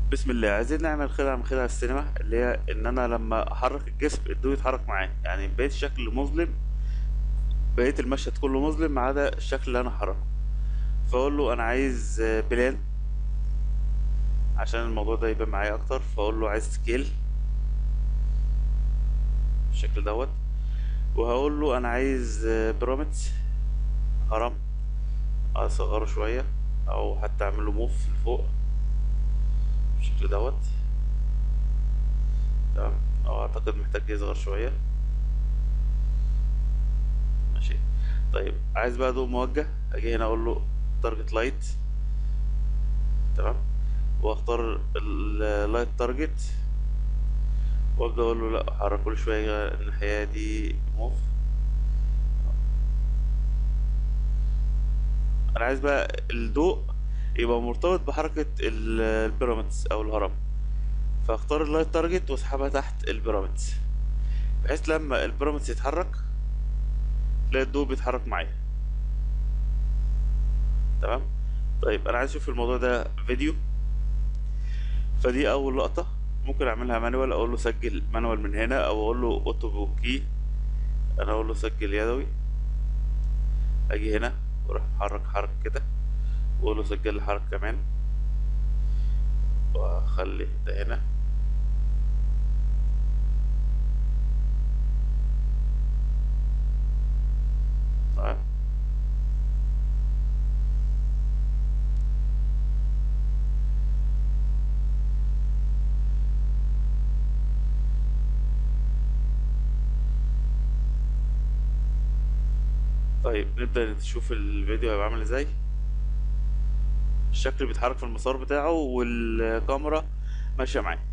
بسم الله عايزين نعمل خدعة من خدع السينما اللي هي ان انا لما احرك الجسم الضوء يتحرك معاه يعني بقيت الشكل مظلم بقيت المشهد كله مظلم ما عدا الشكل اللي انا حركه فاقول له انا عايز آه، بلان عشان الموضوع ده يبان معايا اكتر فاقول له عايز سكيل بالشكل دوت وهقول له انا عايز آه، بيراميدز هرم اصغره شوية او حتى اعمل له موف لفوق بالشكل دوت تمام او اعتقد محتاج يصغر شوية ماشي طيب عايز بقى ضوء موجه اجي هنا اقول له تارجت لايت تمام واختار اللايت تارجت وابدا اقول له لا حرك كل شويه الناحيه دي موف انا عايز بقى الضوء يبقى مرتبط بحركه ال- البيراميدز او الهرم فاختار اللايت تارجت واسحبها تحت البيراميدز بحيث لما البيراميدز يتحرك تلاقي الضوء بيتحرك معايا تمام طيب انا عايز اشوف الموضوع ده فيديو فدي اول لقطة ممكن اعملها مانوال اقول له سجل مانوال من هنا او اقول له اوتو بوكي انا اقول له سجل يدوي اجي هنا واروح محرك حركة كده واقول له سجل لي حركة كمان واخلي ده هنا تمام طيب نبدأ نشوف الفيديو هيبقى عامل ازاي الشكل بيتحرك في المسار بتاعه والكاميرا ماشية معاه